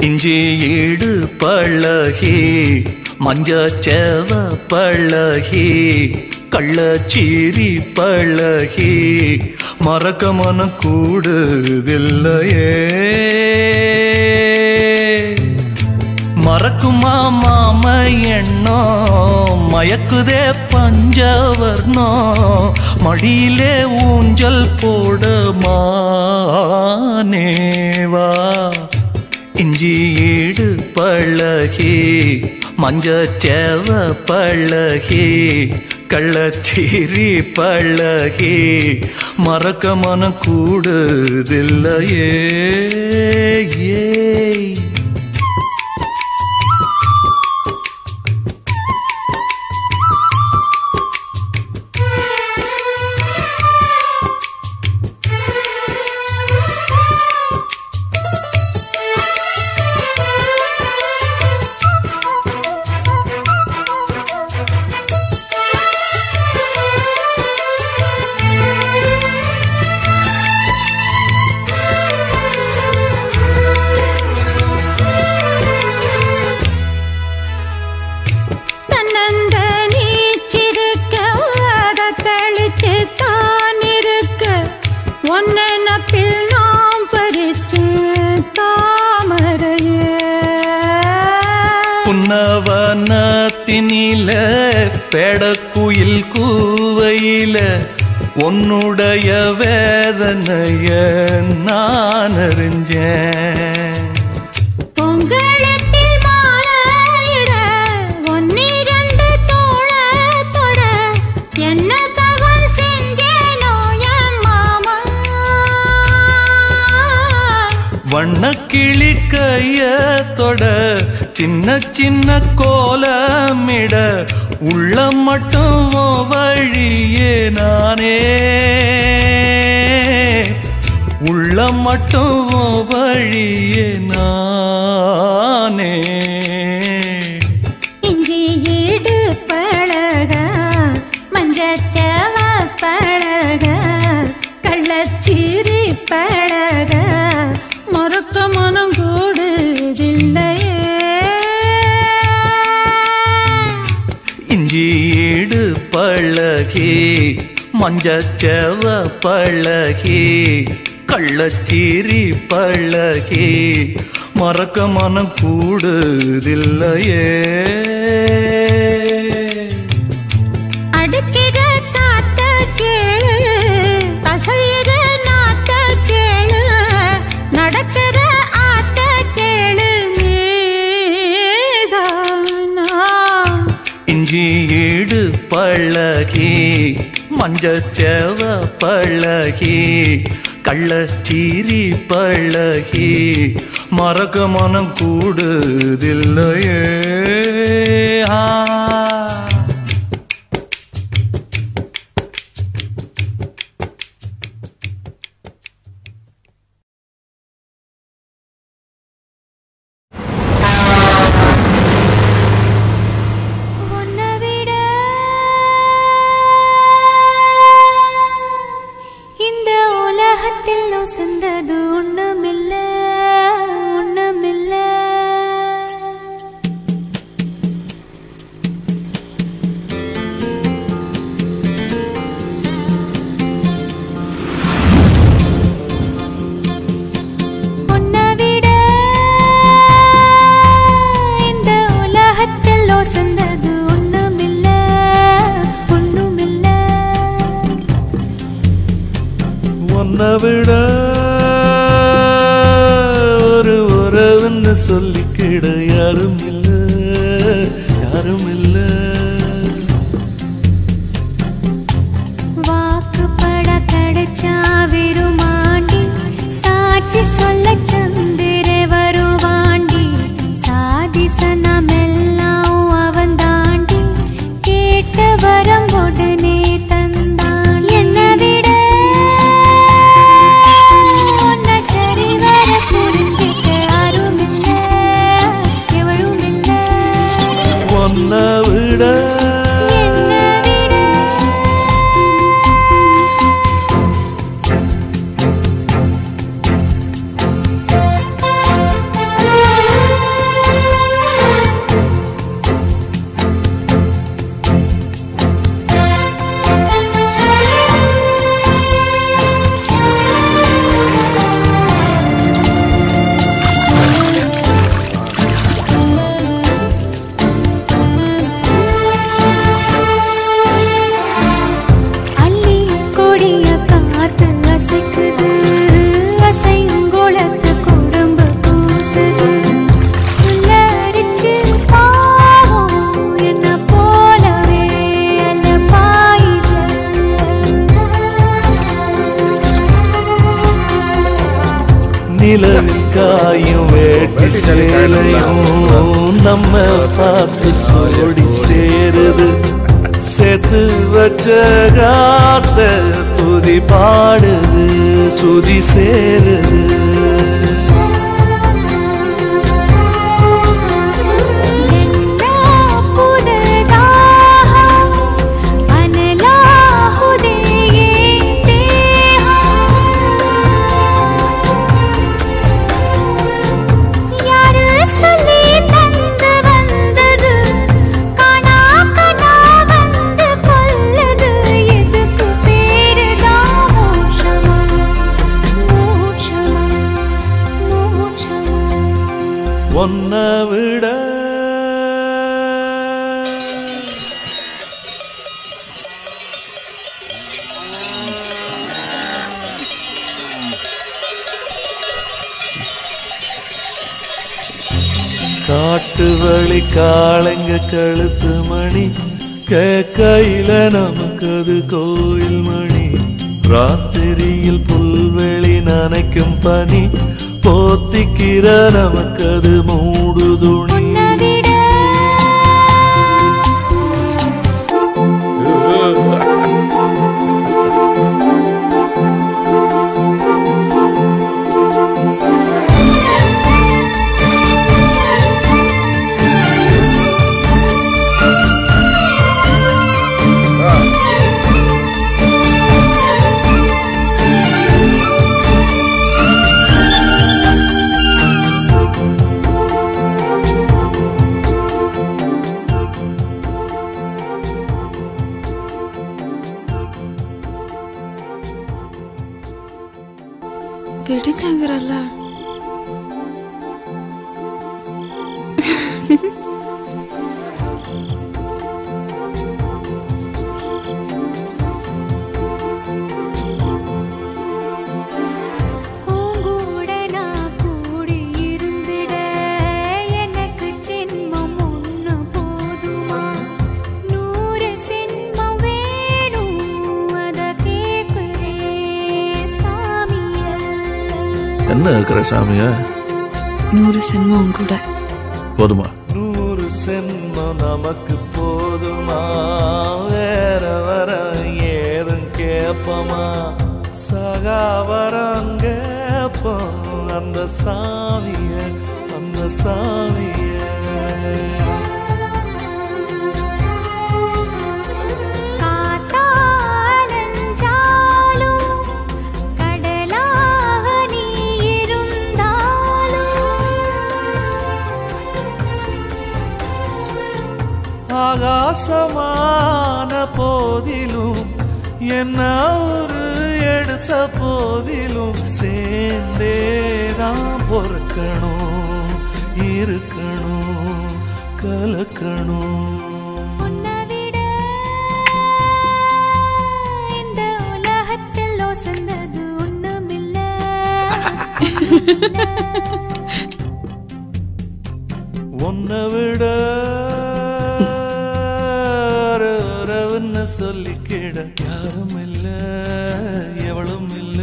இஞ்சி ஈடு பழகி மஞ்சச்சேவ பழகி கள்ளச்சீரி பழகி மறக்க மனம் கூடுதில்லையே மறக்குமா மாம எண்ணம் மயக்குதே பஞ்சவர்ணோ மடியிலே ஊஞ்சல் போட மானேவா இஞ்சி ஈடு பழகி மஞ்சச்சேவ பழகி கள்ளச்சீரி பழகி மறக்க மனம் கூடுதில்லையே ஏய் தன்னந்த நீச்சிருக்க அதை தெளிச்சு தான் இருக்க ஒன்ன நப்பில் நாம் பறிச்சு தாமரைய புன்னவனத்தினில பெடக்குயில் கூவையில உன்னுடைய வேதனைய நான் அறிஞ்சேன் பொங்கலத்தில் மாலையிட ஒன்னிரண்டு தோழத்தொட என்ன தவம் செஞ்சேனோ என் மாமா வண்ணக்கிளி கையத்தொட சின்ன சின்ன கோலமிட உள்ள மட்டும் உன் வழியே நானே உள்ள மட்டும் உன் வழியே நானே இஞ்சி ஈடு பழக மஞ்சச்சவ பழக கள்ளச்சீரி பழக மறக்க மனம் கூடுதில்லையே இஞ்சி ஈடு பழகி மஞ்சச்செவ பழகி கள்ளச்சீரி பழகி மறக்க மனம் கூடுதில்லையே அடுக்கிற காத்த கேளு அசையிற நாத்த கேளு நடக்கிற ஆத்த கேளு நீதானா இஞ்சி ஈடு பழகி மஞ்சச்செவ பழகி கள்ளச்சீரி பழகி மறக்க மனம் கூடுதில்லையே ஆ உன்னை விட இந்த உலகத்தில் உசந்தது ஒண்ணுமில்ல ஒண்ணுமில்ல உன்னை விட இந்த உலகத்தில் உசந்தது ஒண்ணுமில்ல ஒண்ணுமில்ல உன்னை விட ஒரு உறவுன்னு சொல்லிக்கிட யாரும் இல்ல யாரும் இல்ல வாக்குப்பட கிடைச்சா விருமாண்டி சாட்சி சொல்ல சந்திர வருவாண்டி சாதி சனமெல்லாம் அவன் தாண்டி கேட்ட வரம் உடனே தந்தான் என்னை விட உன்னை சரிவர புரிஞ்சிக்க யாரும் இல்ல எவளும் இல்ல உன்னை விட என்னை விட பாயும் வேட்டி சேலையும் நம்ம பார்த்து சோடி சேருது சேர்த்து வச்ச காத்த துதி பாடுது சுதி சேருது என்ன புதுதாக அனலாகுதே தேகம் யாரு சொல்லி தந்து வந்தது காணா கனா வந்து கொல்லுது எதுக்கு பேருதான் மோட்சமா மோட்சமா மோட்சமா ஒன்ன விட காட்டு வழி காளைங்க கழுத்து மணி கேக்கையில நமக்கு அது கோயில் மணி ராத்திரியில் புல்வெளி நனைக்கும் பனி போத்திக்கிற நமக்கு அது மூடு துணி உன்னை விட விடுங்கங்கிறல்ல பூங்கூட நான் கூடி இருந்திட எனக்கு சின்மம் ஒன்று போதுமா நூறு சின்மம் வேணும் அத கேட்குறே சாமிய என்ன இருக்கிற சாமியா நூறு சென்மம் கூட போதுமா நூறு சென்மம் நமக்கு போதுமா வேற வர ஏதும் கேப்பமா சகாவரம் கேப்போம் அந்த சாமிய அந்த சாமிய காத்தாலஞ்சாலும் கடலாக நீ இருந்தாலும் ஆகாசமான போதிலும் என்ன ஒரு எடுத்த போதிலும் சேர்ந்தேதான் பொறுக்கணும் இருக்கணும் கலக்கணும் உன்னை விட இந்த உலகத்தில் ஒசந்தது ஒண்ணுமில்ல உன்னை விட ஒரு உறவுன்னு சொல்லிக்கிட யாரும் இல்ல எவளும் இல்ல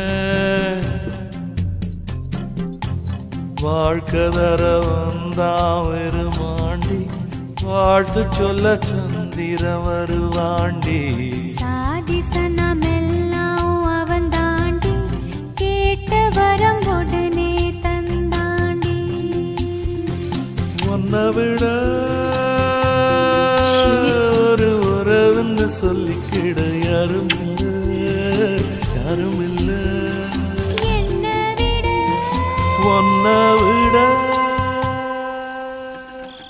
வாழ்க்கை தர வந்தான் வெறுமாண்டி வாழ்த்து சொல்ல சந்திர வருவாண்டி சாதி சனமெல்லாம் அவன் தாண்டி கேட்ட வரம் உடனே தந்தாண்டி உன்னை விட ஒரு உறவுன்னு சொல்லிக்கிட யாரும் இல்ல யாரும் இல்ல என்ன விட உன்னை விட